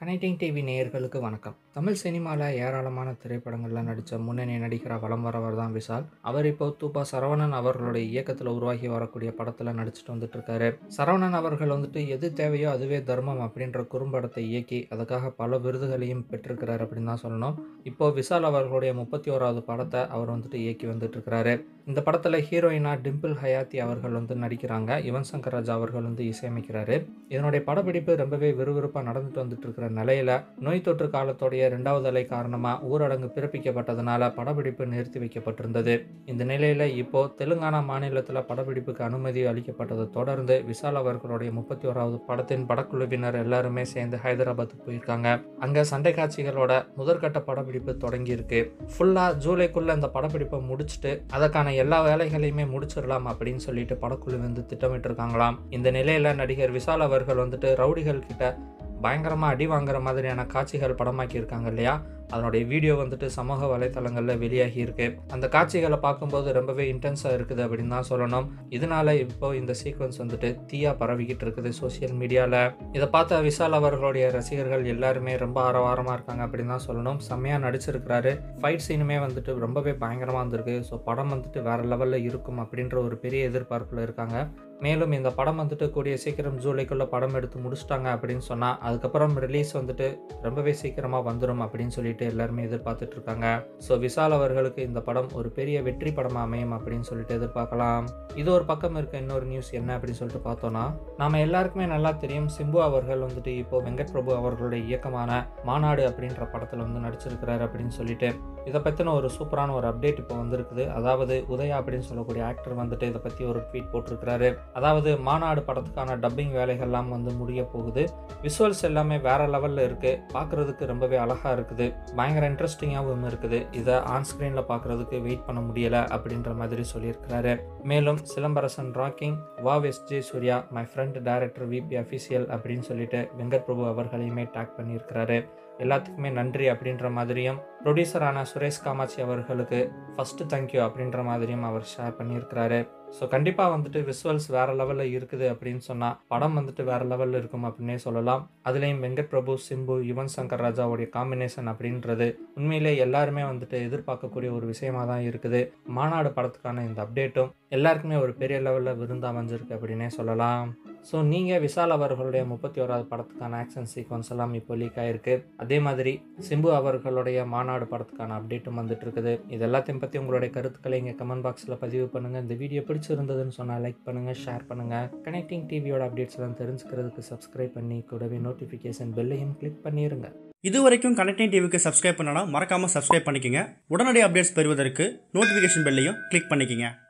connecting TV நேயர்களுக்கு வணக்கம் தமிழ் சினிமாவில் ஏராளமான திரைப்படங்களில் நடித்த முன்னணி நடிகராக வலம் வரவர் தான் விஷால் அவர் இப்போ தூபா சரவணன் அவர்களுடைய இயக்கத்தில் உருவாகி வரக்கூடிய படத்தில் நடிச்சிட்டு வந்துட்டு இருக்காரு சரவணன் அவர்கள் வந்துட்டு எது தேவையோ அதுவே தர்மம் அப்படின்ற குறும்படத்தை இயக்கி அதுக்காக பல விருதுகளையும் பெற்றிருக்கிறார் அப்படின்னு தான் சொல்லணும் இப்போ விஷால் அவர்களுடைய முப்பத்தி ஓராவது படத்தை அவர் வந்துட்டு இயக்கி வந்துட்டு இருக்கிறாரு இந்த படத்தில் ஹீரோயினா டிம்பிள் ஹயாத்தி அவர்கள் வந்து நடிக்கிறாங்க யுவன் சங்கர் ராஜா அவர்கள் வந்து இசையமைக்கிறாரு இதனுடைய படப்பிடிப்பு ரொம்பவே விறுவிறுப்பாக நடந்துட்டு வந்துட்டு இருக்கிற நிலையில நோய் தொற்று காலத்தோடைய இரண்டாவது அலை காரணமாக ஊரடங்கு பிறப்பிக்கப்பட்டதுனால படப்பிடிப்பு நிறுத்தி வைக்கப்பட்டிருந்தது இந்த நிலையில இப்போ தெலுங்கானா மாநிலத்தில் படப்பிடிப்புக்கு அனுமதி அளிக்கப்பட்டதை தொடர்ந்து விஷால் அவர்களுடைய முப்பத்தி ஓராவது படத்தின் படக்குழுவினர் எல்லாருமே சேர்ந்து ஹைதராபாத்துக்கு போயிருக்காங்க அங்க சண்டை காட்சிகளோட முதற்கட்ட படப்பிடிப்பு தொடங்கி இருக்கு ஃபுல்லா ஜூலைக்குள்ள இந்த படப்பிடிப்பை முடிச்சுட்டு அதற்கான எல்லா வேலைகளையுமே முடிச்சிடலாம் அப்படின்னு சொல்லிட்டு படக்குழு வந்து திட்டமிட்டு இருக்காங்களாம் இந்த நிலையில நடிகர் விஷால் அவர்கள் வந்துட்டு ரவுடிகள் கிட்ட பயங்கரமாக அடி வாங்குற மாதிரியான காட்சிகள் படமாக்கி இருக்காங்க இல்லையா அதனுடைய வீடியோ வந்துட்டு சமூக வலைத்தளங்களில் வெளியாகி இருக்கு அந்த காட்சிகளை பார்க்கும்போது ரொம்பவே இன்டென்ஸாக இருக்குது அப்படின்னு தான் சொல்லணும் இதனால இப்போ இந்த சீக்வன்ஸ் வந்துட்டு தீயா பரவிக்கிட்டு இருக்குது சோசியல் மீடியாவில் இதை பார்த்த விஷால் அவர்களுடைய ரசிகர்கள் எல்லாருமே ரொம்ப ஆரவாரமாக இருக்காங்க அப்படின்னு தான் சொல்லணும் செம்மையாக நடிச்சிருக்கிறாரு ஃபைட் சீனுமே வந்துட்டு ரொம்பவே பயங்கரமாக இருந்திருக்கு ஸோ படம் வந்துட்டு வேற லெவலில் இருக்கும் அப்படின்ற ஒரு பெரிய எதிர்பார்ப்பில் இருக்காங்க மேலும் இந்த படம் வந்துட்டு கூடிய சீக்கிரம் ஜூலைக்குள்ளே படம் எடுத்து முடிச்சிட்டாங்க அப்படின்னு சொன்னால் அதுக்கப்புறம் ரிலீஸ் வந்துட்டு ரொம்பவே சீக்கிரமாக வந்துடும் அப்படின்னு சொல்லிட்டு எல்லாருமே எதிர்பார்த்துட்டு இருக்காங்க ஸோ விஷால் அவர்களுக்கு இந்த படம் ஒரு பெரிய வெற்றி படமாக அமையும் அப்படின்னு சொல்லிட்டு எதிர்பார்க்கலாம் இது ஒரு பக்கம் இருக்க இன்னொரு நியூஸ் என்ன அப்படின்னு சொல்லிட்டு பார்த்தோன்னா நாம எல்லாருக்குமே நல்லா தெரியும் சிம்பு அவர்கள் வந்துட்டு இப்போ வெங்கட் பிரபு அவர்களுடைய இயக்கமான மாநாடு அப்படின்ற படத்தில் வந்து நடிச்சிருக்கிறாரு அப்படின்னு சொல்லிட்டு இதை பற்றின ஒரு சூப்பரான ஒரு அப்டேட் இப்போ வந்திருக்குது அதாவது உதயா அப்படின்னு சொல்லக்கூடிய ஆக்டர் வந்துட்டு இதை பற்றி ஒரு ட்வீட் போட்டிருக்கிறாரு அதாவது மாநாடு படத்துக்கான டப்பிங் வேலைகள்லாம் வந்து முடிய போகுது விஷுவல்ஸ் எல்லாமே வேற லெவலில் இருக்குது பார்க்குறதுக்கு ரொம்பவே அழகாக இருக்குது பயங்கர இன்ட்ரெஸ்டிங்காகவும் இருக்குது இதை ஆன் ஸ்க்ரீனில் பார்க்குறதுக்கு வெயிட் பண்ண முடியலை அப்படின்ற மாதிரி சொல்லியிருக்கிறாரு மேலும் சிலம்பரசன் ராக்கிங் வா S J Suriya my friend director VP official அப்படின்னு சொல்லிட்டு வெங்கட் பிரபு அவர்களையுமே டேக் பண்ணியிருக்கிறாரு எல்லாத்துக்குமே நன்றி அப்படின்ற மாதிரியும் ப்ரொடியூசரான சுரேஷ் காமாட்சி அவர்களுக்கு ஃபஸ்ட்டு தேங்க்யூ அப்படின்ற மாதிரியும் அவர் ஷேர் பண்ணியிருக்கிறாரு ஸோ கண்டிப்பாக வந்துட்டு விசுவல்ஸ் வேறு லெவலில் இருக்குது அப்படின்னு சொன்னால் படம் வந்துட்டு வேறு லெவலில் இருக்கும் அப்படின்னே சொல்லலாம் அதுலேயும் வெங்கட் பிரபு சிம்பு யுவன் சங்கர் ராஜாவுடைய காம்பினேஷன் அப்படின்றது உண்மையிலே எல்லாருமே வந்துட்டு எதிர்பார்க்கக்கூடிய ஒரு விஷயமா தான் இருக்குது மாநாடு படத்துக்கான இந்த அப்டேட்டும் எல்லாருக்குமே ஒரு பெரிய லெவலில் விருந்து அமைஞ்சிருக்கு அப்படின்னே சொல்லலாம் ஸோ நீங்கள் விஷால் அவர்களுடைய முப்பத்தி ஓராவது படத்துக்கான ஆக்ஷன் சீக்வன்ஸ் எல்லாம் இப்போ லீக் ஆயிருக்கு அதே மாதிரி சிம்பு அவர்களுடைய மாநாடு படத்துக்கான அப்டேட்டும் வந்துட்டு இருக்குது இது எல்லாத்தையும் பற்றி உங்களுடைய கருத்துக்களை இங்கே கமெண்ட் பாக்ஸில் பதிவு பண்ணுங்கள் இந்த வீடியோ பிடிச்சிருந்ததுன்னு சொன்னால் லைக் பண்ணுங்கள் ஷேர் பண்ணுங்கள் கனெக்டிங் டிவியோட அப்டேட்ஸ்லாம் தெரிஞ்சுக்கிறதுக்கு சப்ஸ்கிரைப் பண்ணி கூடவே நோட்டிஃபிகேஷன் பெல்லையும் கிளிக் பண்ணிடுங்க இது வரைக்கும் கனெக்டிங் டிவிக்கு சப்ஸ்கிரைப் பண்ணனா மறக்காம சப்ஸ்கிரைப் பண்ணிக்கங்க உடனடி அப்டேட்ஸ் பெறுவதற்கு நோட்டிஃபிகேஷன் பெல்லையும் கிளிக் பண்ணிக்கங்க